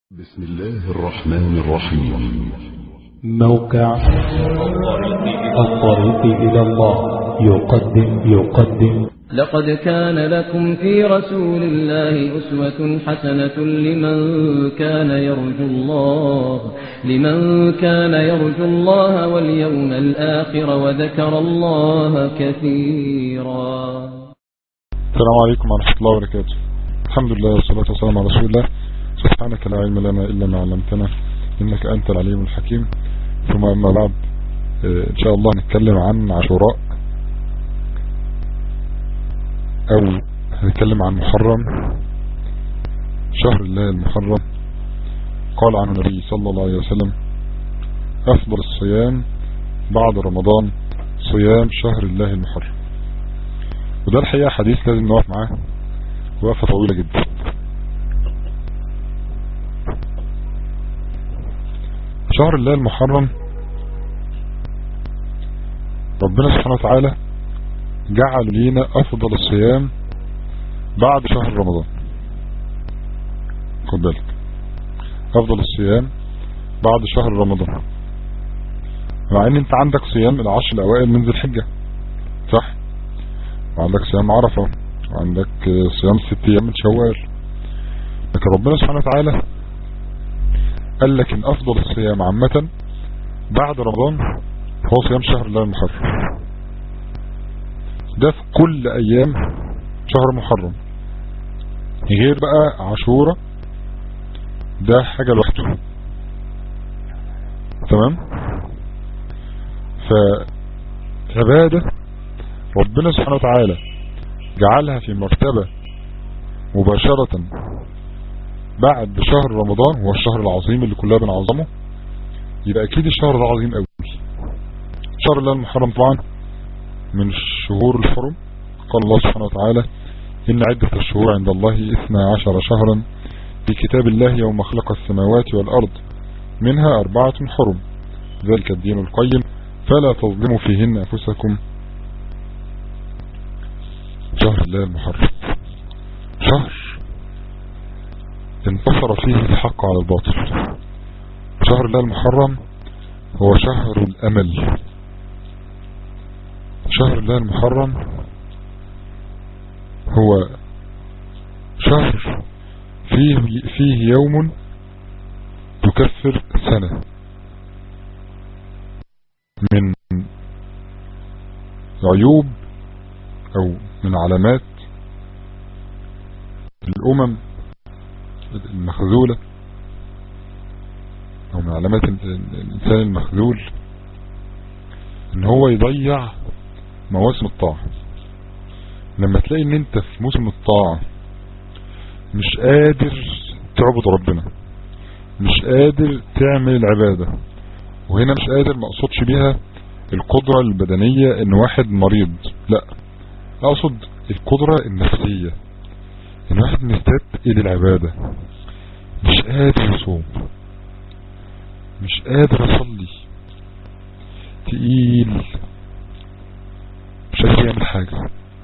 بسم الله الرحمن الرحيم موقع الطريق إلى الله يقدم يقدم لقد كان لكم في رسول الله أسوة حسنة لمن كان يرجو الله لمن كان يرجو الله واليوم الآخر وذكر الله كثيرا السلام عليكم ورحمة الله وبركاته الحمد لله والصلاة والسلام على رسول الله سبحانك لا علم لنا إلا ما علمتنا إنك أنت العليم الحكيم ثم أما بعد آه، إن شاء الله نتكلم عن عاشوراء أو هنتكلم عن محرم شهر الله المحرم قال عنه النبي صلى الله عليه وسلم أفضل الصيام بعد رمضان صيام شهر الله المحرم وده الحقيقة حديث لازم نقف معاه وقفة طويلة جدا شهر الله المحرم ربنا سبحانه وتعالى جعل لينا أفضل الصيام بعد شهر رمضان خد بالك أفضل الصيام بعد شهر رمضان مع ان انت عندك صيام العشر الاوائل من ذي الحجة صح وعندك صيام عرفة وعندك صيام ست ايام من شوال لكن ربنا سبحانه وتعالى قال لك ان افضل الصيام عامة بعد رمضان هو صيام شهر الله المحرم ده في كل ايام شهر محرم غير بقى عاشورة ده حاجة لوحده تمام فعبادة ربنا سبحانه وتعالى جعلها في مرتبة مباشرة بعد شهر رمضان هو الشهر العظيم اللي كلنا بنعظمه يبقى اكيد الشهر ده عظيم قوي شهر الله المحرم طبعا من الشهور الحرم قال الله سبحانه وتعالى إن عدة الشهور عند الله إثنى عشر شهرا في كتاب الله يوم خلق السماوات والأرض منها أربعة حرم ذلك الدين القيم فلا تظلموا فيهن أنفسكم شهر الله المحرم شهر انتصر فيه الحق على الباطل شهر الله المحرم هو شهر الأمل شهر الله المحرم هو شهر فيه, فيه يوم تكفر سنة من عيوب او من علامات الامم المخذولة او من علامات الانسان المخذول ان هو يضيع مواسم الطاعة لما تلاقي ان انت في موسم الطاعة مش قادر تعبد ربنا مش قادر تعمل العبادة وهنا مش قادر ما اقصدش بيها القدرة البدنية ان واحد مريض لا اقصد القدرة النفسية ان واحد مستعد الى العبادة مش قادر يصوم مش قادر اصلي تقيل مش قادر يعمل حاجة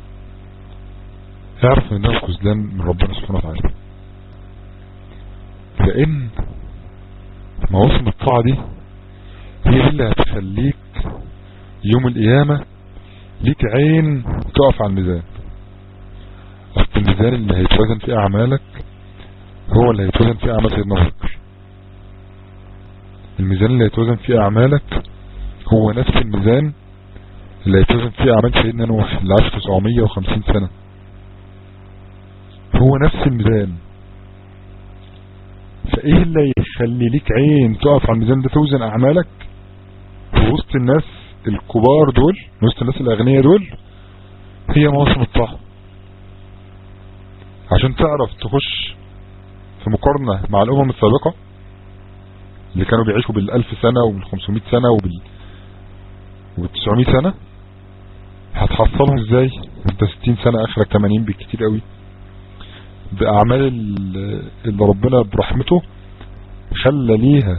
يعرف ان ده خذلان من ربنا سبحانه وتعالى لان مواسم الطاعة دي هي اللي هتخليك يوم القيامة ليك عين تقف على الميزان اصل الميزان اللي هيتوزن فيه اعمالك هو اللي هيتوزن فيه اعمال سيدنا بكر الميزان اللي هيتوزن فيه اعمالك هو نفس الميزان اللي هيتوزن فيه اعمال سيدنا نوح اللي عاش 950 سنة هو نفس الميزان فايه اللي يخلي ليك عين تقف على الميزان ده توزن اعمالك في وسط الناس الكبار دول وسط الناس الاغنياء دول هي مواسم الطاعة عشان تعرف تخش في مقارنة مع الامم السابقة اللي كانوا بيعيشوا بالالف سنة وبالخمسمائة سنة وبال وبالتسعمائة سنة هتحصلهم ازاي انت ستين سنة اخرك تمانين بالكتير قوي باعمال اللي ربنا برحمته خلى ليها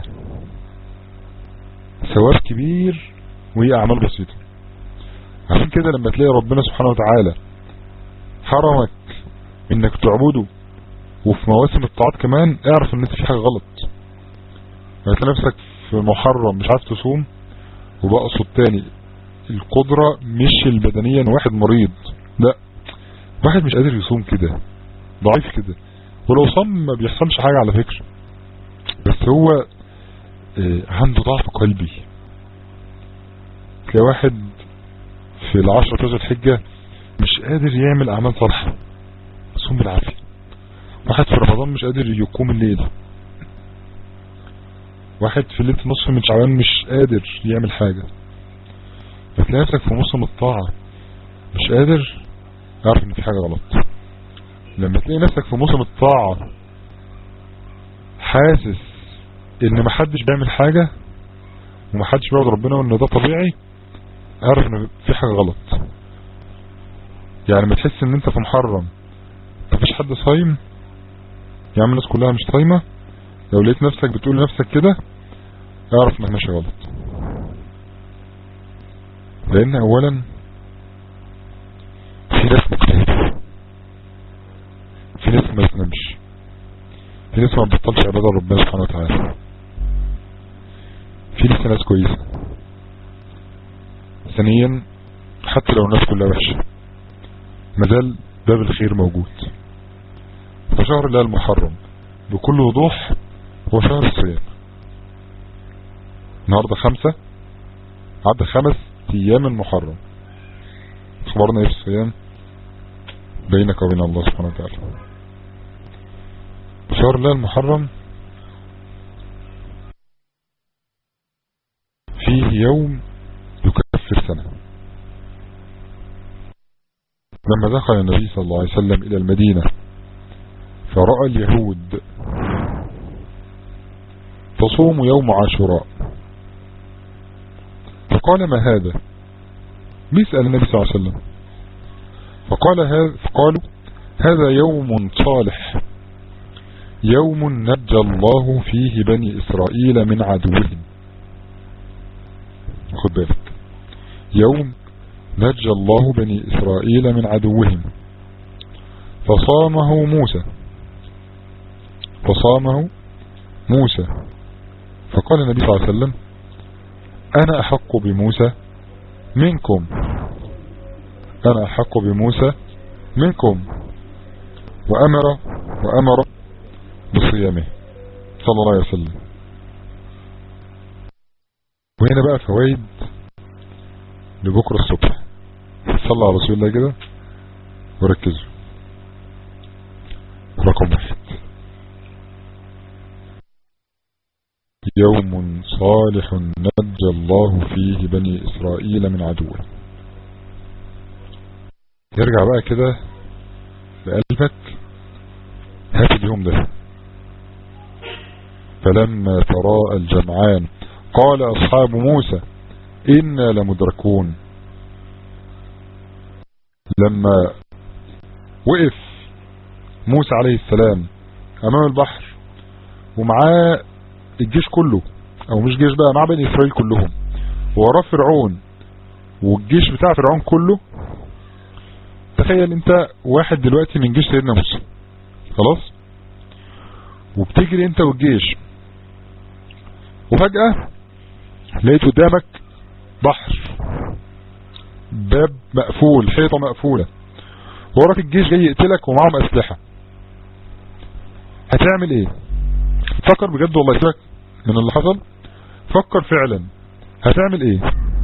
ثواب كبير وهي اعمال بسيطة عشان كده لما تلاقي ربنا سبحانه وتعالى حرمك انك تعبده وفي مواسم الطاعات كمان اعرف ان انت في حاجة غلط هتلاقي نفسك في محرم مش عارف تصوم وبقصد تاني القدرة مش البدنية ان واحد مريض لا واحد مش قادر يصوم كده ضعيف كده ولو صام ما بيحصلش حاجة على فكرة بس هو اه عنده ضعف قلبي تلاقي واحد في العشرة بتوع الحجة مش قادر يعمل اعمال صالحة يصوم بالعافية واحد في رمضان مش قادر يقوم الليل واحد في ليلة نصف من شعبان مش قادر يعمل حاجة فتلاقي نفسك في موسم الطاعة مش قادر اعرف ان في حاجة غلط لما تلاقي نفسك في موسم الطاعة حاسس ان محدش بيعمل حاجة ومحدش بيعبد ربنا وان ده طبيعي اعرف ان في حاجة غلط يعني لما تحس ان انت في محرم مفيش حد صايم يا عم الناس كلها مش صايمة لو لقيت نفسك بتقول لنفسك كده اعرف انك ماشي غلط لان اولا في ناس مجتهدة في ناس ما بتنامش في ناس ما بتطلش عبادة ربنا سبحانه وتعالى في لسه ناس كويسة ثانيا حتى لو الناس كلها وحشة مازال باب الخير موجود فشهر الله المحرم بكل وضوح هو شهر الصيام النهاردة خمسة عدى خمس ايام المحرم اخبرنا ايه في الصيام بينك وبين الله سبحانه وتعالى شهر الله المحرم فيه يوم يكفر سنة لما دخل النبي صلى الله عليه وسلم إلى المدينة فرأى اليهود تصوم يوم عاشوراء فقال ما هذا بيسأل النبي صلى الله عليه وسلم فقال هذا فقالوا هذا يوم صالح يوم نجى الله فيه بني إسرائيل من عدوهم خد بالك يوم نجى الله بني إسرائيل من عدوهم فصامه موسى فصامه موسى فقال النبي صلى الله عليه وسلم أنا أحق بموسى منكم أنا أحق بموسى منكم وأمر وأمر بصيامه صلى الله عليه وسلم وهنا بقى فوائد لبكرة الصبح صلى على رسول الله كده وركزوا رقم واحد يوم صالح نجى الله فيه بني إسرائيل من عدوه يرجع بقى كده لقلبك هات اليوم ده فلما تراءى الجمعان قال أصحاب موسى إنا لمدركون لما وقف موسى عليه السلام أمام البحر ومعاه الجيش كله او مش جيش بقى مع بني اسرائيل كلهم وراه فرعون والجيش بتاع فرعون كله تخيل انت واحد دلوقتي من جيش سيدنا موسى خلاص وبتجري انت والجيش وفجأة لقيت قدامك بحر باب مقفول حيطة مقفولة وراك الجيش جاي يقتلك ومعهم اسلحة هتعمل ايه فكر بجد والله سيبك من اللي حصل فكر فعلا هتعمل ايه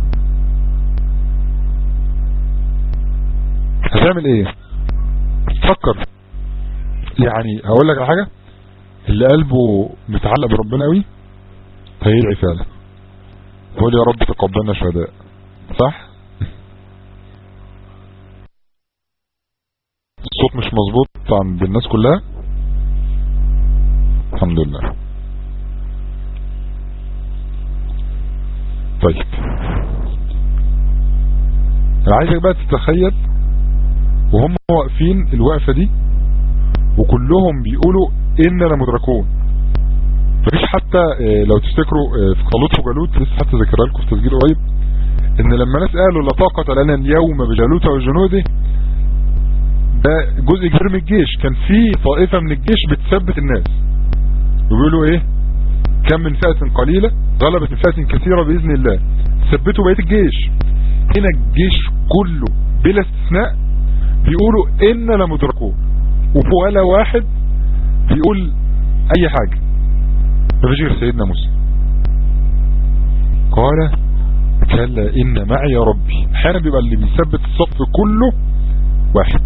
هتعمل ايه فكر يعني هقول لك على حاجة اللي قلبه متعلق بربنا قوي هيدعي فعلا يقول يا رب تقبلنا شهداء صح الصوت مش مظبوط عند الناس كلها الحمد لله طيب انا عايزك بقى تتخيل وهم واقفين الوقفة دي وكلهم بيقولوا اننا مدركون مفيش حتى لو تفتكروا في طالوت وجالوت لسه حتى ذكرها لكم في تسجيل قريب ان لما ناس قالوا لا طاقة لنا اليوم بجالوت وجنوده ده جزء كبير من الجيش كان في طائفة من الجيش بتثبت الناس وبيقولوا ايه كم من فئة قليلة غلبت من فئة كثيرة بإذن الله ثبتوا بقية الجيش هنا الجيش كله بلا استثناء بيقولوا إن لمدركون ولا واحد بيقول أي حاجة مفيش غير سيدنا موسى قال كلا إن معي ربي أحيانا بيبقى اللي بيثبت الصف كله واحد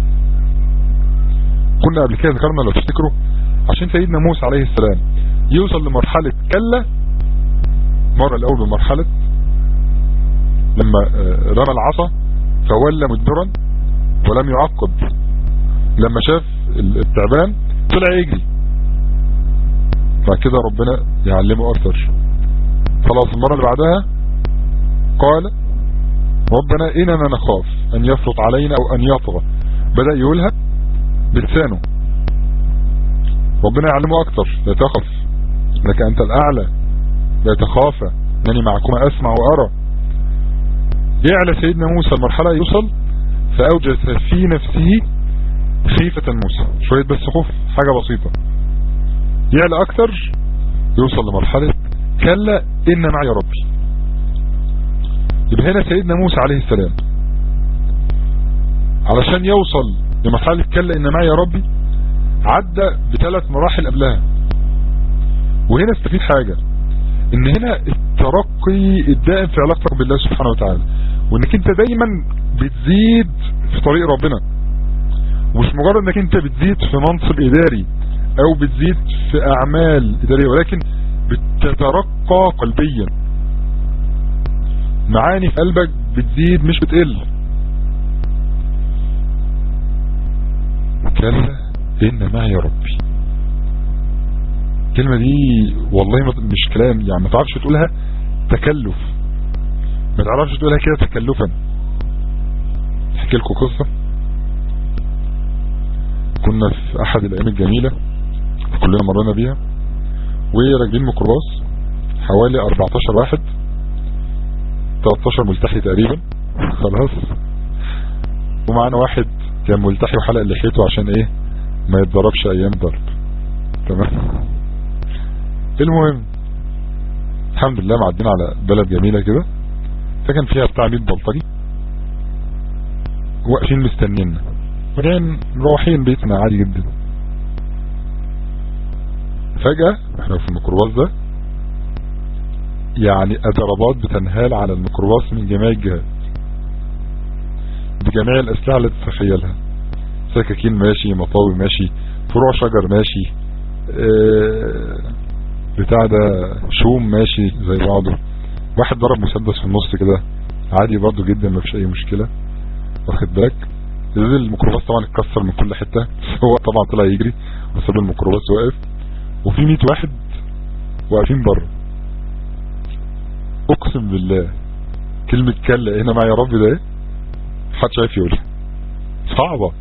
كنا قبل كده ذكرنا لو تفتكروا عشان سيدنا موسى عليه السلام يوصل لمرحلة كلا مر الأول بمرحلة لما رمى العصا فولى مدبرا ولم يعقب لما شاف التعبان طلع يجري بعد كده ربنا يعلمه أكثر خلاص المرة اللي بعدها قال ربنا إننا نخاف أن يفرط علينا أو أن يطغى بدأ يقولها بلسانه ربنا يعلمه أكثر لا تخف لك أنت الأعلى لا تخاف أنني معكما أسمع وأرى يعلى سيدنا موسى المرحلة يوصل فأوجد في نفسه خيفة موسى شوية بس خوف حاجة بسيطة يعلى أكثر يوصل لمرحلة كلا إن معي ربي يبقى هنا سيدنا موسى عليه السلام علشان يوصل لمرحلة كلا إن معي ربي عدى بثلاث مراحل قبلها وهنا استفيد حاجة ان هنا الترقي الدائم في علاقتك بالله سبحانه وتعالى وانك انت دايما بتزيد في طريق ربنا ومش مجرد انك انت بتزيد في منصب اداري او بتزيد في اعمال ادارية ولكن بتترقى قلبيا معاني في قلبك بتزيد مش بتقل كلا ان معي ربي الكلمة دي والله مش كلام يعني ما تعرفش تقولها تكلف ما تعرفش تقولها كده تكلفا احكي لكم قصة كنا في احد الايام الجميلة كلنا مرينا بيها وراكبين ميكروباص حوالي 14 واحد 13 ملتحي تقريبا خلاص ومعانا واحد كان ملتحي وحلق لحيته عشان ايه ما يتضربش ايام ضرب تمام المهم الحمد لله معدينا على بلد جميلة كده فكان فيها بتاع 100 بلطجي واقفين مستنينا وبعدين مروحين بيتنا عادي جدا فجأة احنا في الميكروباص ده يعني ضربات بتنهال على الميكروباص من جميع الجهات بجميع الاسلحة اللي تتخيلها سكاكين ماشي مطاوي ماشي فروع شجر ماشي اه بتاع ده شوم ماشي زي بعضه واحد ضرب مسدس في النص كده عادي برضه جدا ما فيش اي مشكلة واخد بالك ازاز الميكروباص طبعا اتكسر من كل حتة هو طبعا طلع يجري وساب الميكروباص واقف وفي 100 واحد واقفين بره اقسم بالله كلمة كلا هنا معي يا رب ده ايه محدش عارف يقولها صعبة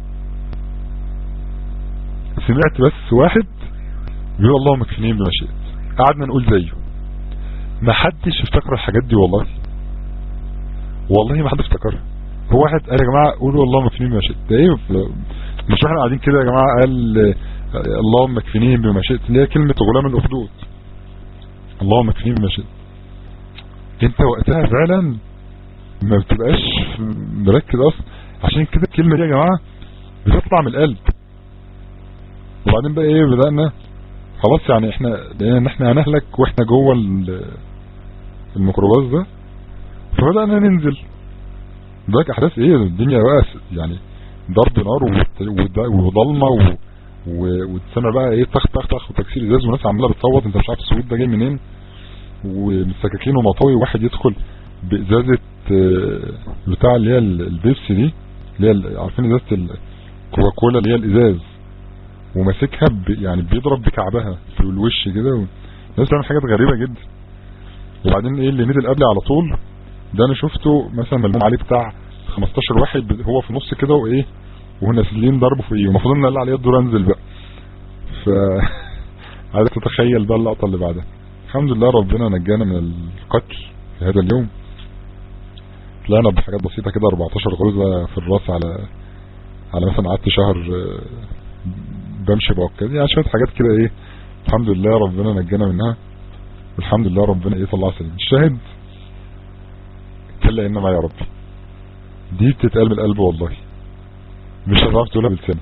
سمعت بس واحد بيقول اللهم اكفنين بما شئت قعدنا نقول زيه ما حدش افتكر الحاجات دي والله والله ما حد افتكرها هو واحد قال يا جماعة قولوا اللهم اكفنين بما شئت ده ايه مش احنا قاعدين كده يا جماعة قال اللهم اكفنين بما شئت اللي هي كلمة غلام الاخدود اللهم اكفنين بما شئت انت وقتها فعلا ما بتبقاش مركز اصلا عشان كده الكلمة دي يا جماعة بتطلع من القلب وبعدين بقى ايه بدأنا خلاص يعني احنا لقينا ان احنا هنهلك واحنا جوه الميكروباص ده فبدأنا ننزل ده احداث ايه الدنيا بقى يعني ضرب نار وضلمة وتسمع بقى ايه طخ طخ طخ وتكسير ازاز وناس عماله بتصوت انت مش عارف الصوت ده جاي منين ومسكاكين ومطاوي واحد يدخل بازازه بتاع اللي هي البيبسي دي اللي هي عارفين ازازه الكوكاكولا اللي هي الازاز وماسكها يعني بيضرب بكعبها في الوش كده الناس بتعمل حاجات غريبه جدا وبعدين ايه اللي نزل قبلي على طول ده انا شفته مثلا ملموم عليه بتاع 15 واحد هو في نص كده وايه ونازلين ضربه فيه المفروض ان قال عليه الدور انزل بقى ف عايزك تتخيل بقى اللقطه اللي بعدها الحمد لله ربنا نجانا من القتل في هذا اليوم طلعنا بحاجات بسيطة كده 14 غرزة في الراس على على مثلا قعدت شهر آه، بمشي بعكاز يعني شوية حاجات كده ايه الحمد لله ربنا نجانا منها والحمد لله ربنا ايه طلع سليم الشاهد كلا ان معي ربي دي بتتقال من القلب والله مش هتعرف تقولها بلسانك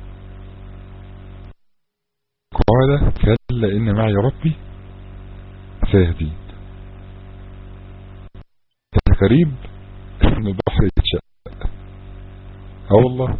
قال كلا ان معي ربي سيهدين الغريب ان البحر يتشق اه والله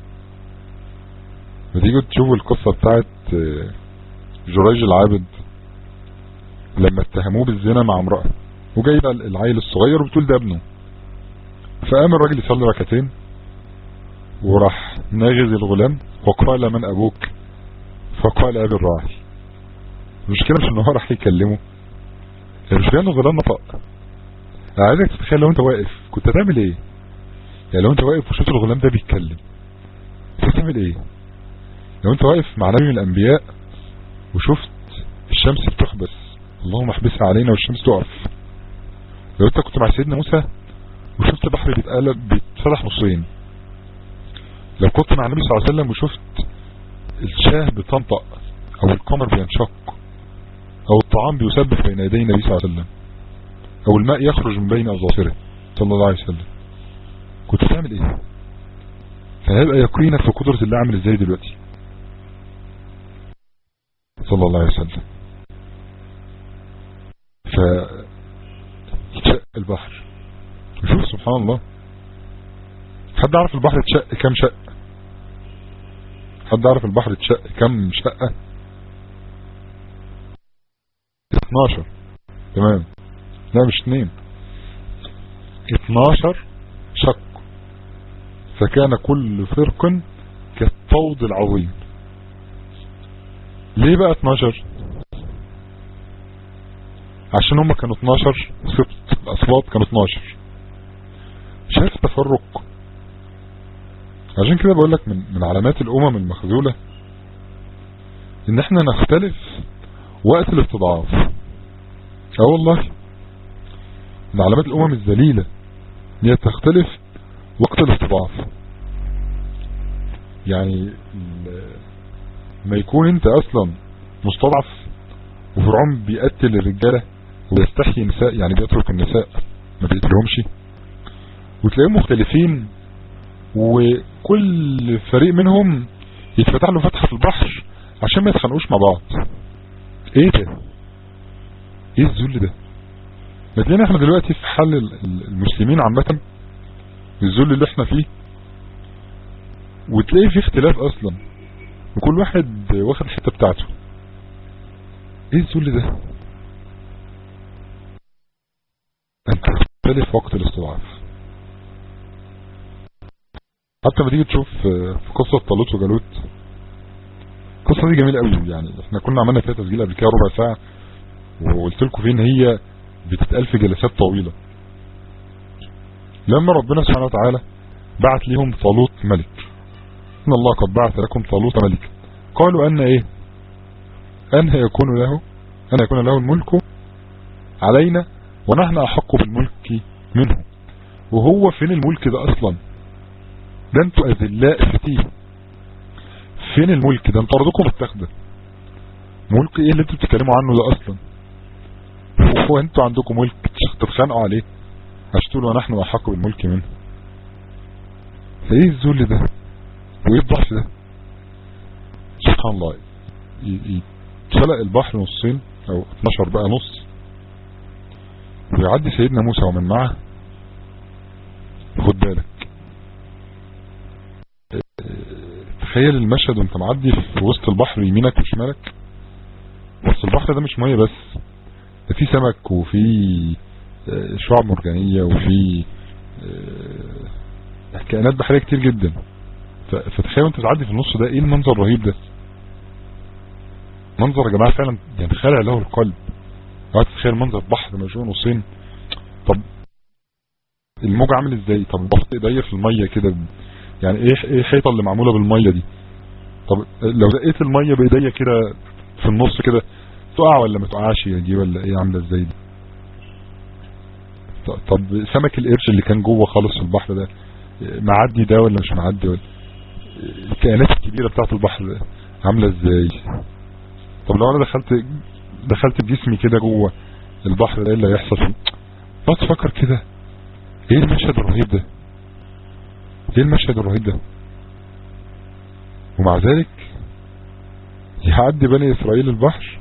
بتيجوا تشوفوا القصة بتاعت آه، جريج العابد لما اتهموه بالزنا مع امرأة وجايبه العيل الصغير وبتقول ده ابنه فقام الراجل يصلي ركعتين وراح ناغز الغلام وقال من ابوك فقال ابي الراعي المشكلة مش ان هو راح يكلمه المشكلة ان الغلام نطق انا عايزك تتخيل لو انت واقف كنت هتعمل ايه يعني لو انت واقف وشفت الغلام ده بيتكلم كنت هتعمل ايه لو انت واقف مع نبي من الانبياء وشفت الشمس بتحبس اللهم احبسها علينا والشمس تقف لو انت كنت مع سيدنا موسى وشفت البحر بيتقلب بيتفتح نصين لو كنت مع النبي صلى الله عليه وسلم وشفت الشاه بتنطق او القمر بينشق او الطعام بيسبح بين يدي النبي صلى الله عليه وسلم او الماء يخرج من بين اظافره صلى الله عليه وسلم كنت تعمل ايه فهيبقى يقينك في قدرة الله عامل ازاي دلوقتي صلى الله عليه وسلم ف يتشق البحر شوف سبحان الله حد عارف البحر اتشق كم شق حد عارف البحر اتشق كم شقة 12 تمام لا مش 2 12 شق فكان كل فرق كالطود العظيم ليه بقى 12 عشان هم كانوا 12 سبت الأصوات كانوا 12 شايف التفرق عشان كده بقول لك من, من علامات الأمم المخذولة ان احنا نختلف وقت الاستضعاف اه والله من علامات الأمم الذليلة ان هي تختلف وقت الاستضعاف يعني ما يكون انت اصلا مستضعف وفرعون بيقتل الرجالة ويستحيي نساء يعني بيترك النساء ما بيقتلهمش وتلاقيهم مختلفين وكل فريق منهم يتفتح له فتحة في البحر عشان ما يتخانقوش مع بعض ايه ده ايه الذل ده ما تلاقينا احنا دلوقتي في حال المسلمين عامة الذل اللي احنا فيه وتلاقي في اختلاف اصلا وكل واحد واخد الحته بتاعته ايه الذل ده انت تختلف وقت الاستضعاف حتى ما تيجي تشوف في قصة طالوت وجالوت القصة دي جميلة قوي يعني احنا كنا عملنا فيها تسجيل قبل كده ربع ساعة وقلت لكم فيه ان هي بتتقال في جلسات طويلة لما ربنا سبحانه وتعالى بعت لهم طالوت ملك ان الله قد بعث لكم طالوت ملكا قالوا ان ايه ان يكون له ان يكون له الملك علينا ونحن احق بالملك منه وهو فين الملك ده اصلا ده انتوا اذلاء فتيه فين الملك ده انتوا ارضكم متاخده ملك ايه اللي انتوا بتتكلموا عنه ده اصلا هو انتوا عندكم ملك تتخانقوا عليه عشان تقولوا نحن احق بالملك منه فايه الذل ده وايه الضعف ده سبحان الله يتفلق البحر نصين او 12 بقى نص ويعدي سيدنا موسى ومن معه خد بالك تخيل المشهد وانت معدي في وسط البحر يمينك وشمالك بس البحر ده مش ميه بس ده في سمك وفي شعاب مرجانية وفي كائنات بحرية كتير جدا فتخيل انت تعدي في النص ده ايه المنظر الرهيب ده منظر يا جماعة فعلا يعني خلع له القلب قاعد تتخيل منظر بحر مشهور نصين طب الموج عامل ازاي طب بحط ايديا في المية كده يعني ايه ايه الحيطه اللي معمولة بالمية دي طب لو دقيت المية بايديا كده في النص كده تقع ولا ما تقعش دي ولا ايه عاملة ازاي دي طب سمك القرش اللي كان جوه خالص في البحر ده معدي ده ولا مش معدي ولا الكائنات الكبيرة بتاعت البحر عاملة ازاي طب لو انا دخلت دخلت بجسمي كده جوه البحر ده ايه اللي هيحصل فيه بقعد تفكر كده ايه المشهد الرهيب ده ايه المشهد الرهيب ده ومع ذلك يعدي بني اسرائيل البحر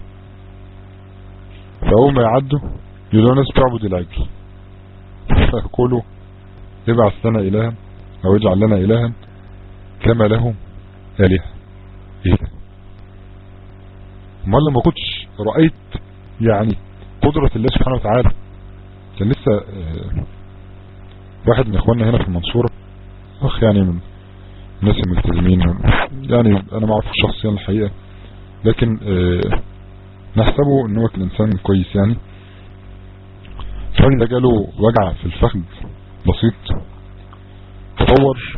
فاول ما يعدوا يقولوا ناس تعبد العجل فيقولوا ابعث لنا الها او اجعل لنا الها كما لهم الهه ايه ده امال لما كنتش رأيت يعني قدرة الله سبحانه وتعالى كان لسه آه، واحد من اخواننا هنا في المنصورة اخ يعني من الناس الملتزمين يعني انا ما اعرفه شخصيا الحقيقة لكن آه، نحسبه ان هو كان انسان كويس يعني الراجل ده جاله وجع في الفخذ بسيط تطور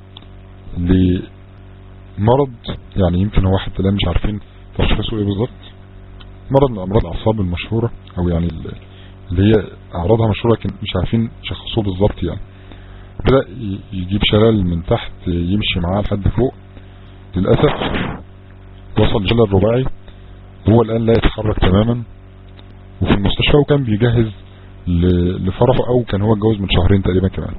لمرض يعني يمكن هو حتى الان مش عارفين تشخيصه ايه بالظبط مرض من امراض الاعصاب المشهورة او يعني ال- اللي هي اعراضها مشهورة لكن مش عارفين يشخصوه بالظبط يعني بدأ ي- يجيب شلل من تحت يمشي معاه لحد فوق للأسف وصل لشلل رباعي هو الآن لا يتحرك تماما وفي المستشفى وكان بيجهز ل- لفرحه او كان هو اتجوز من شهرين تقريبا كمان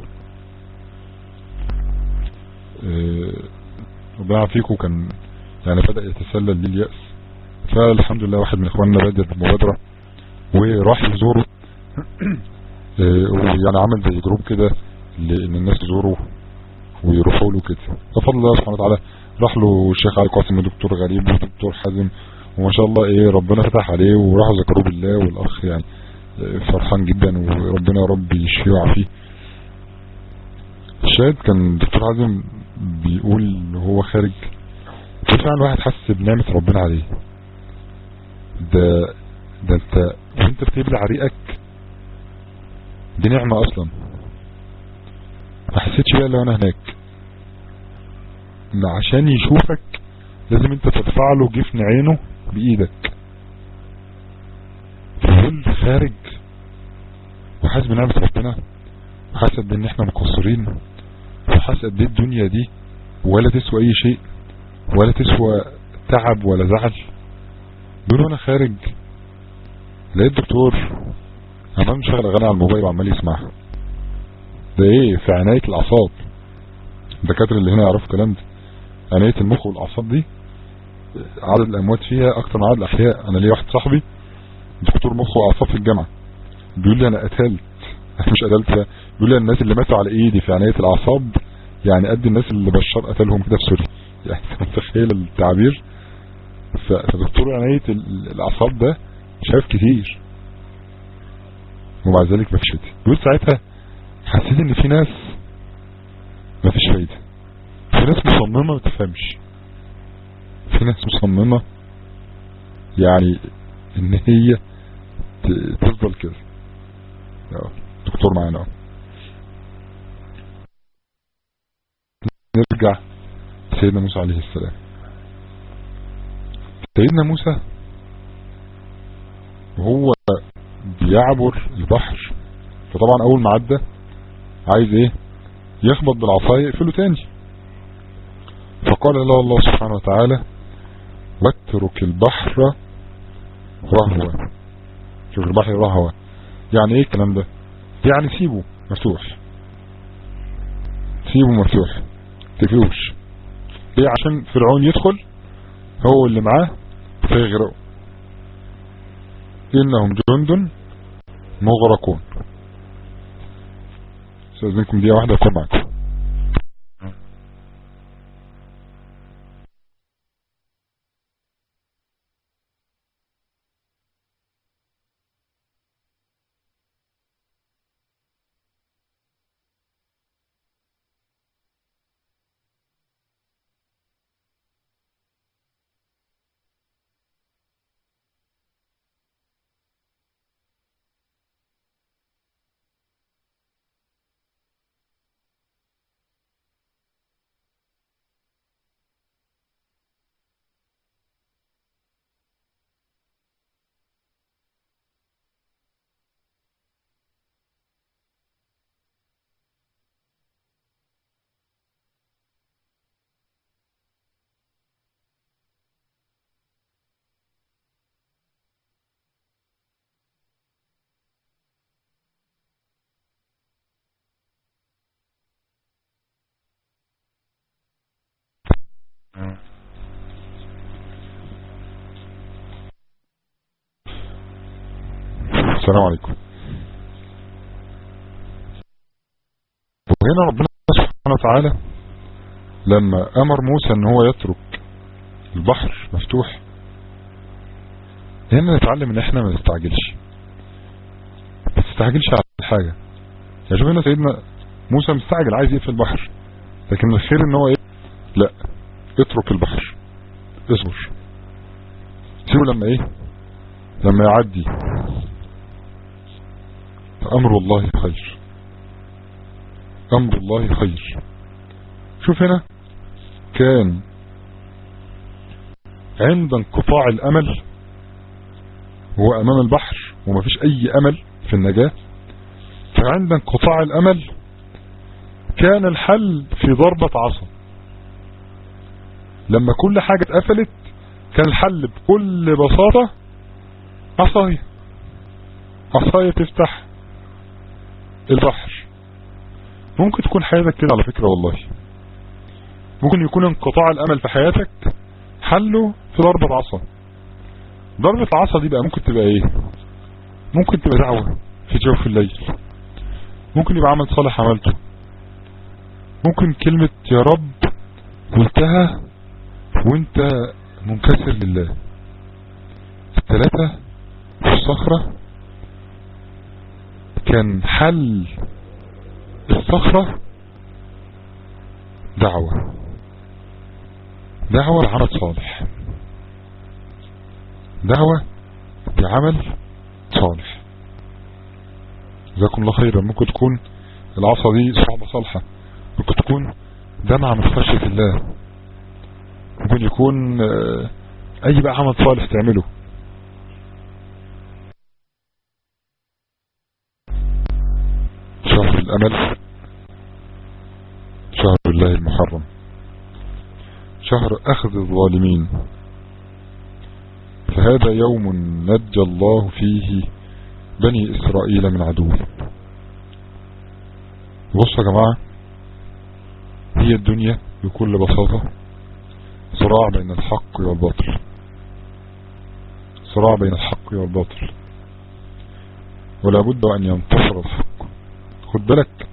آه، ربنا يعافيكم كان يعني بدأ يتسلل ليه اليأس فالحمد لله واحد من اخواننا بادر بمبادرة وراح يزوره آه، ويعني عمل زي جروب كده لان الناس يزوره ويروحوا له كده ففضل الله سبحانه وتعالى راح له الشيخ علي قاسم ودكتور غريب ودكتور حازم وما شاء الله ايه ربنا فتح عليه وراحوا ذكروه بالله والاخ يعني آه، فرحان جدا وربنا يا رب يشفيه ويعافيه الشاهد كان دكتور حازم بيقول ان هو خارج فعلا واحد حس بنعمة ربنا عليه ده ده انت وانت بتبلع ريقك دي نعمة اصلا ما حسيتش بيها الا وانا هناك ان عشان يشوفك لازم انت ترفع له جفن عينه بايدك فيقول خارج وحاسس بنعمة ربنا وحاسس قد ان احنا مقصرين وحاسس قد ايه الدنيا دي ولا تسوى اي شيء ولا تسوى تعب ولا زعل بيقول وانا خارج لقيت دكتور عمال مشغل اغاني على الموبايل وعمال يسمعها ده ايه في عناية الاعصاب الدكاترة اللي هنا يعرفوا الكلام ده عناية المخ والاعصاب دي عدد الاموات فيها اكتر من عدد الاحياء انا ليا واحد صاحبي دكتور مخ واعصاب في الجامعة بيقول لي انا قتلت مش قتلت ده بيقول لي الناس اللي ماتوا على ايدي في عناية الاعصاب يعني قد الناس اللي بشار قتلهم كده في سوريا يعني انت متخيل التعبير ف- فدكتور عناية ال- الاعصاب ده شايف كتير ومع ذلك مفيش فايدة بيقول ساعتها حسيت ان في ناس مفيش فايدة في ناس مصممة ما تفهمش في ناس مصممة يعني ان هي ت- تفضل كده اه، دكتور معانا اه. نرجع سيدنا موسى عليه السلام سيدنا موسى وهو بيعبر البحر فطبعا اول ما عدى عايز ايه يخبط بالعصاية يقفله تاني فقال له الله سبحانه وتعالى واترك البحر رهوا شوف البحر رهوا يعني ايه الكلام ده يعني سيبه مفتوح سيبه مفتوح تقفلوش ليه عشان فرعون يدخل هو اللي معاه فيغرقوا إنهم جند مغرقون استاذنكم دقيقة واحدة أكون معكم السلام عليكم وهنا ربنا سبحانه وتعالى لما امر موسى ان هو يترك البحر مفتوح هنا نتعلم ان احنا ما نستعجلش ما تستعجلش على الحاجة يعني شوف هنا سيدنا موسى مستعجل عايز يقفل البحر لكن الخير ان هو ايه لا اترك البحر اصبر سيبه لما ايه لما يعدي فامر الله خير امر الله خير شوف هنا كان عند انقطاع الامل هو امام البحر ومفيش اي امل في النجاة فعند انقطاع الامل كان الحل في ضربة عصا لما كل حاجة اتقفلت كان الحل بكل بساطة عصاية عصاية تفتح البحر ممكن تكون حياتك كده على فكرة والله ممكن يكون انقطاع الامل في حياتك حله في ضربة عصا ضربة العصا دي بقى ممكن تبقى ايه ممكن تبقى دعوة في جوف الليل ممكن يبقى عمل صالح عملته ممكن كلمة يا رب قلتها وانت منكسر لله الثلاثة والصخرة كان حل الصخرة دعوة دعوة لعمل صالح دعوة بعمل صالح جزاكم الله خيرا ممكن تكون العصا دي صعبة صالحة ممكن تكون دمعة من خشية الله ممكن يكون اي بقى عمل صالح تعمله شهر الامل شهر الله المحرم شهر اخذ الظالمين فهذا يوم نجى الله فيه بني اسرائيل من عدوه بصوا يا جماعة هي الدنيا بكل بساطة صراع بين الحق والباطل صراع بين الحق والباطل ولا بد ان ينتصر الحق خد بالك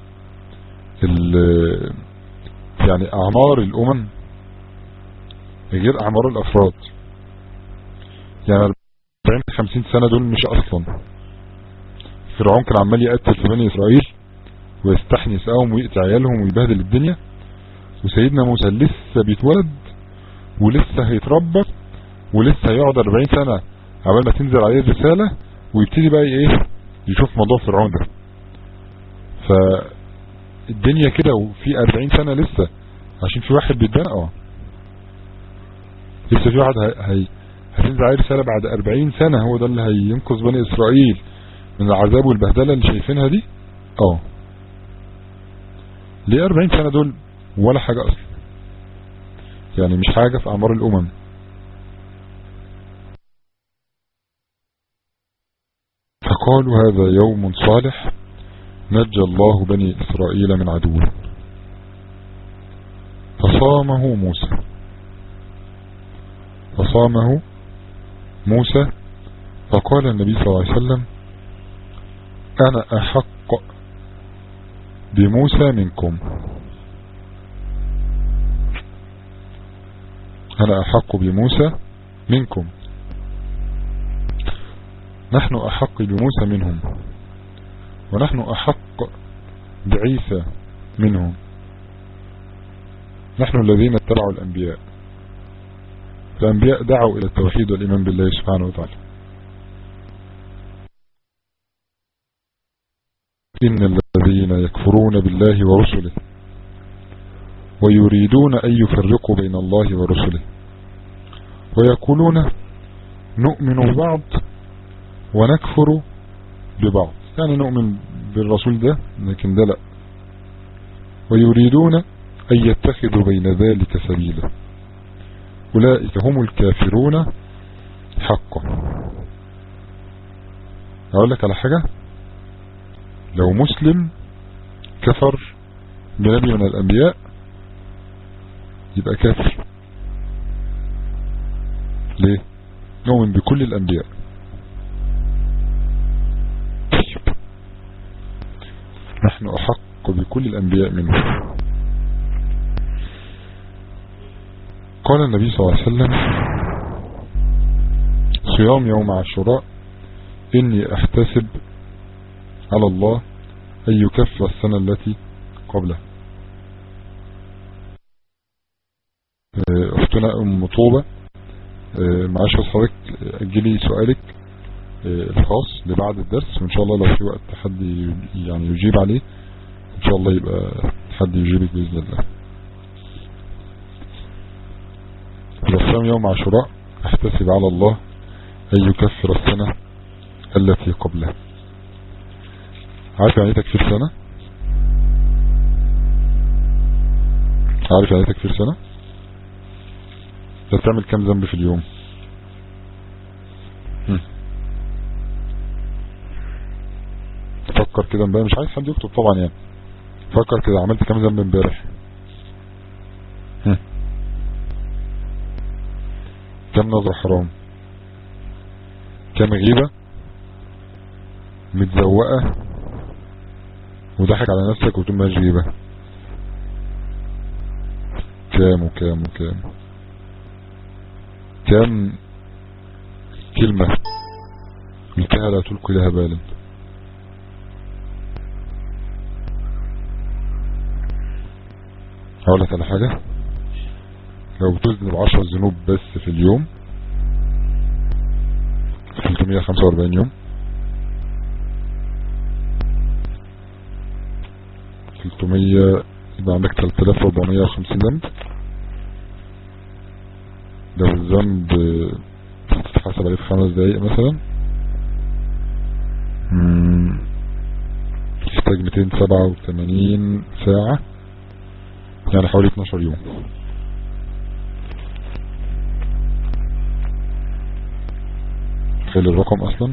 يعني اعمار الامم غير اعمار الافراد يعني 40 50 سنة دول مش اصلا فرعون كان عمال يقتل في بني اسرائيل ويستحني نسائهم ويقتل عيالهم ويبهدل الدنيا وسيدنا موسى لسه بيتولد ولسه هيتربى ولسه هيقعد 40 سنة قبل ما تنزل عليه الرسالة ويبتدي بقى ايه يشوف موضوع فرعون ده فالدنيا كده وفي 40 سنة لسه عشان في واحد بيتبنى اه لسه في واحد هي هتنزل عليه رسالة بعد 40 سنة هو ده اللي هينقذ بني اسرائيل من العذاب والبهدلة اللي شايفينها دي اه ليه 40 سنة دول ولا حاجة اصلا يعني مش حاجة في اعمار الامم فقالوا هذا يوم صالح نجى الله بني إسرائيل من عدوه فصامه موسى فصامه موسى فقال النبي صلى الله عليه وسلم أنا أحق بموسى منكم أنا أحق بموسى منكم نحن أحق بموسى منهم ونحن أحق بعيسى منهم نحن الذين اتبعوا الأنبياء الأنبياء دعوا إلى التوحيد والإيمان بالله سبحانه وتعالى إن الذين يكفرون بالله ورسله ويريدون أن يفرقوا بين الله ورسله ويقولون نؤمن ببعض ونكفر ببعض يعني نؤمن بالرسول ده لكن ده لا ويريدون أن يتخذوا بين ذلك سبيلا أولئك هم الكافرون حقا أقول لك على حاجة لو مسلم كفر بنبي من الأنبياء يبقى كافر ليه نؤمن بكل الأنبياء نحن أحق بكل الأنبياء منه قال النبي صلى الله عليه وسلم صيام يوم عاشوراء إني أحتسب على الله أن يكفر السنة التي قبله أختنا أم طوبة معاش حضرتك أجلي سؤالك الخاص لبعد الدرس وإن شاء الله لو في وقت حد يعني يجيب عليه إن شاء الله يبقى حد يجيبك بإذن الله الصيام يوم عاشوراء احتسب على الله أن يكفر السنة التي قبله عارف يعني تكفير سنة عارف يعني تكفير سنة انت بتعمل كام ذنب في اليوم هم. فكر كده امبارح مش عايز حد يكتب طبعا يعني فكر كده عملت كام ذنب امبارح كم نظر حرام كم غيبة متزوقة وضحك على نفسك وتقول ما غيبة كام وكام وكام كم كلمة قلتها لا تلقي لها بالا هقول لك على حاجة لو بتذنب عشر ذنوب بس في اليوم 345 يوم 300 يبقى عندك 3450 ذنب لو الذنب تتحسب عليه في خمس دقايق مثلا يحتاج 287 ساعة يعني حوالي 12 يوم تخيل الرقم اصلا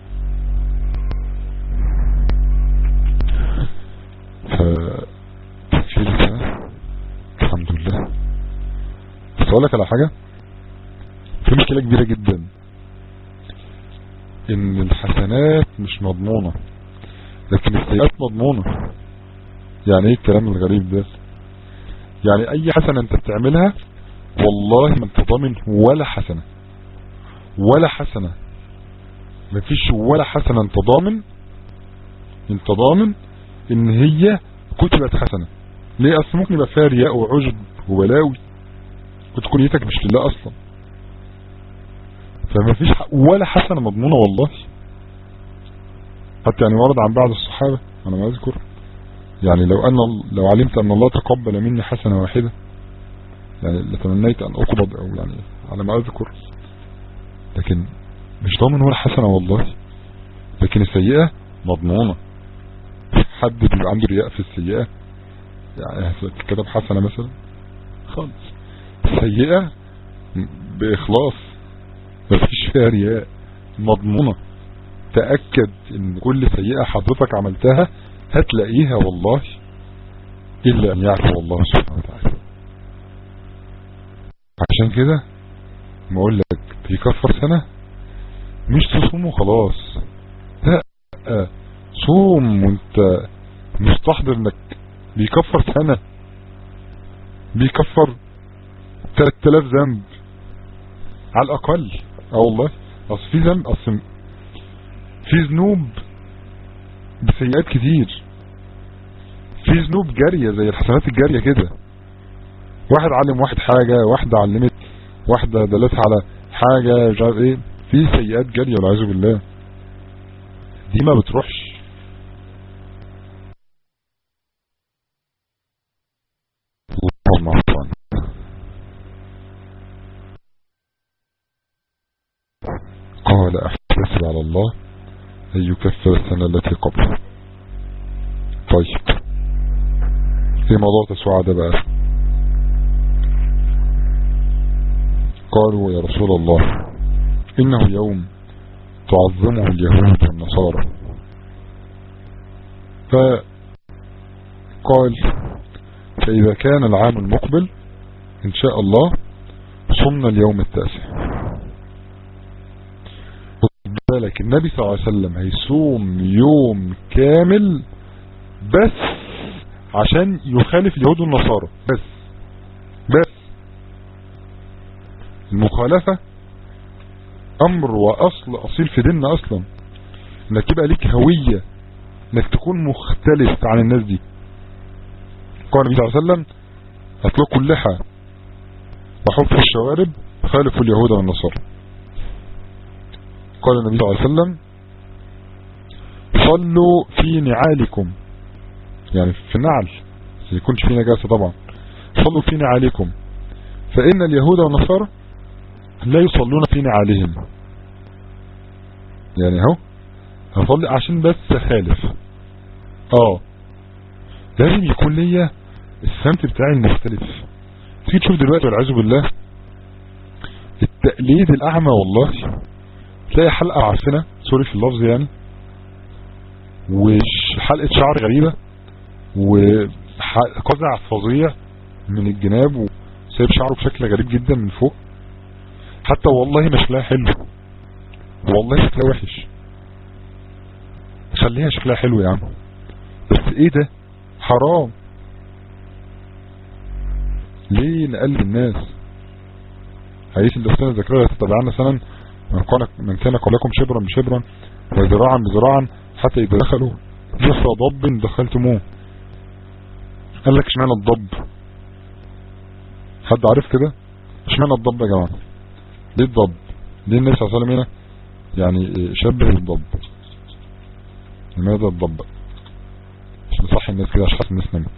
ف تكفير سنة الحمد لله بس اقول لك على حاجة في مشكلة كبيرة جدا ان الحسنات مش مضمونة لكن السيئات مضمونة يعني ايه الكلام الغريب ده يعني اي حسنة انت بتعملها والله ما انت ضامن ولا حسنة ولا حسنة مفيش ولا حسنة انت ضامن انت ضامن ان هي كتبت حسنة ليه اصلا ممكن يبقى فيها رياء وعجب وبلاوي وتكون نيتك مش لله اصلا فمفيش ولا حسنة مضمونة والله حتى يعني ورد عن بعض الصحابة انا ما اذكر يعني لو ان لو علمت ان الله تقبل مني حسنة واحدة يعني لتمنيت ان اقبض او يعني على ما اذكر لكن مش ضامن ولا حسنة والله لكن السيئة مضمونة حد بيبقى عنده رياء في السيئة يعني كتب حسنة مثلا خالص السيئة بإخلاص مفيش فيها رياء مضمونة تأكد ان كل سيئة حضرتك عملتها هتلاقيها والله إلا أن يعفو الله سبحانه وتعالى عشان كده ما اقول لك بيكفر سنة مش تصوم وخلاص لا صوم وانت مستحضر انك بيكفر سنة بيكفر 3000 ذنب على الاقل اه والله اصل في ذنب اصل في ذنوب بسيئات كتير في ذنوب جارية زي الحسنات الجارية كده واحد علم واحد حاجة واحدة علمت واحدة دلتها على حاجة مش عارف ايه في سيئات جارية والعياذ بالله دي ما بتروحش اللهم عفوا قال احتسب على الله ان يكفر السنة التي قبله طيب في موضوع تسوعة ده بقى قالوا يا رسول الله إنه يوم تعظمه اليهود والنصارى فقال فإذا كان العام المقبل إن شاء الله صمنا اليوم التاسع بالك النبي صلى الله عليه وسلم هيصوم يوم كامل بس عشان يخالف اليهود والنصارى بس بس المخالفة امر واصل اصيل في ديننا اصلا انك يبقى ليك هوية انك تكون مختلف عن الناس دي قال النبي صلى الله عليه وسلم اطلقوا اللحى وحفوا الشوارب خالفوا اليهود والنصارى قال النبي صلى الله عليه وسلم صلوا في نعالكم يعني في النعل ما يكونش في نجاسة طبعا صلوا في نعالكم فإن اليهود والنصارى لا يصلون في نعالهم يعني اهو هصلي عشان بس خالف اه لازم يكون ليا السمت بتاعي المختلف تيجي تشوف دلوقتي والعياذ بالله التقليد الاعمى والله تلاقي حلقة عفنة سوري في اللفظ يعني وحلقة شعر غريبة وقزع فظيع من الجناب وسايب شعره بشكل غريب جدا من فوق حتى والله ما شكلها حلو والله شكلها وحش خليها شكلها حلو يا عم بس ايه ده حرام ليه نقلب الناس حديث الاختنا ذكرها تتبعنا سنة من كان من كان قبلكم شبرا بشبرا وذراعا بذراعا حتى إذا دخلوا جحر ضب دخلتموه قال لك اشمعنى الضب حد عارف كده اشمعنى الضب يا جماعة ليه الضب ليه النبي صلى الله عليه وسلم هنا يعني شبه الضب لماذا الضب مش نصحي الناس كده عشان الناس نمت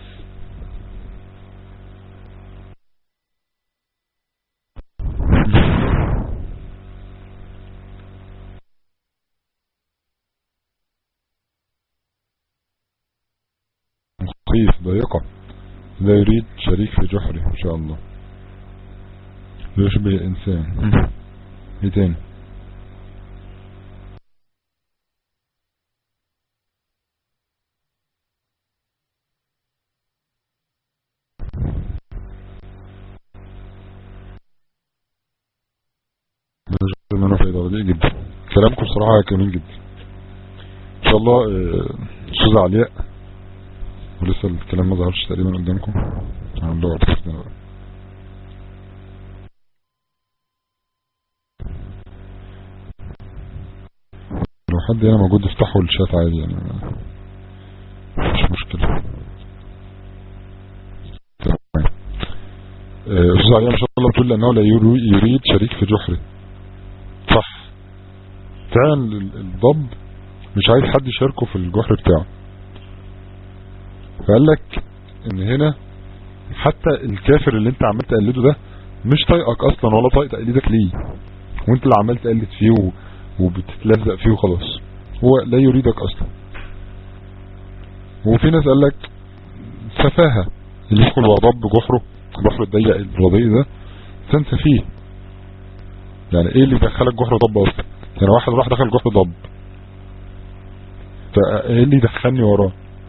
مخيف ضيقة لا يريد شريك في جحره ان شاء الله يشبه الانسان ايه تاني منه فايدة رديء جدا كلامكم بصراحة جميل جدا ان شاء الله استاذ علياء ولسه الكلام ما ظهرش تقريبا قدامكم هنلغي بقى لو حد هنا موجود افتحوا الشات عادي يعني مش مشكلة استاذ علياء ما شاء الله بتقول لانه لا يريد شريك في جحره صح فعلا الضب مش عايز حد يشاركه في الجحر بتاعه فقال لك ان هنا حتى الكافر اللي انت عمال تقلده ده مش طايقك اصلا ولا طايق تقليدك ليه وانت اللي عمال تقلد فيه و... وبتتلزق فيه وخلاص هو لا يريدك اصلا وفي ناس قال لك سفاهة اللي يدخل وضب جحره جحره الضيق الرضيء ده تنسى فيه يعني ايه اللي يدخلك جحر ضب اصلا يعني واحد راح دخل جحر ضب فايه اللي يدخلني وراه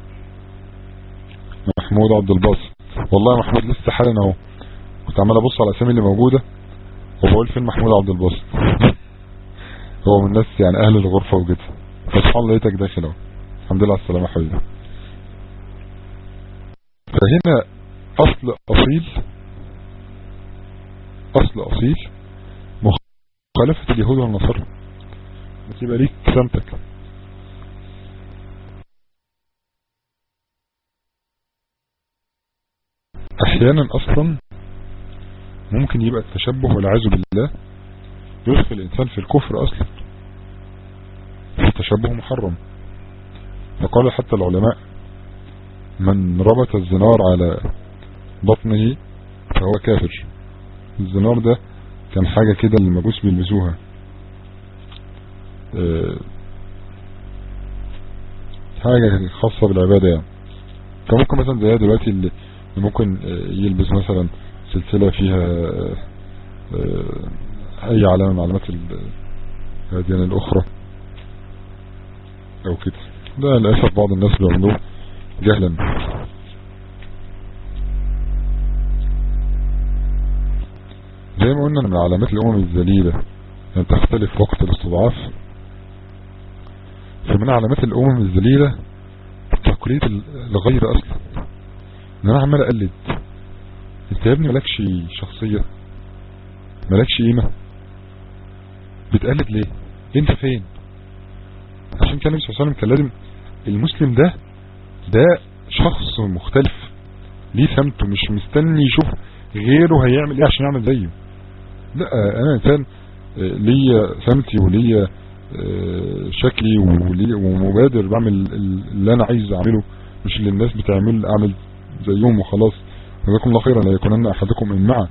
محمود عبد الباسط والله يا محمود لسه حالا اهو كنت عمال ابص على الاسامي اللي موجوده وبقول فين محمود عبد الباسط هو من الناس يعني اهل الغرفه وكده فسبحان الله لقيتك داخل اهو الحمد لله على السلامه حبيبي فهنا اصل اصيل اصل اصيل مخالفة اليهود والنصارى بس يبقى ليك سمتك احيانا اصلا ممكن يبقى التشبه والعياذ بالله يدخل الانسان في الكفر اصلا التشبه محرم فقال حتى العلماء من ربط الزنار على بطنه فهو كافر الزنار ده كان حاجة كده المجوس بيلبسوها اه حاجة خاصة بالعبادة يعني فممكن مثلا زي دلوقتي اللي ممكن يلبس مثلا سلسلة فيها اه اي علامة من علامات الاديان الاخرى او كده ده للأسف بعض الناس بيعملوه جهلا زي ما قلنا من علامات الامم الذليلة ان تختلف وقت الاستضعاف فمن علامات الامم الذليلة عقلية الغير اصلا ان انا عمال اقلد انت يا ابني مالكش شخصية مالكش قيمة بتقلد ليه انت فين عشان كان النبي صلى الله عليه وسلم كان لازم المسلم ده ده شخص مختلف ليه سمته مش مستني يشوف غيره هيعمل ايه عشان يعمل زيه لا انا انسان ليا سمتي وليا شكلي ولي ومبادر بعمل اللي انا عايز اعمله مش اللي الناس بتعمل اعمل زيهم وخلاص جزاكم الله خيرا لا يكونن احدكم امعا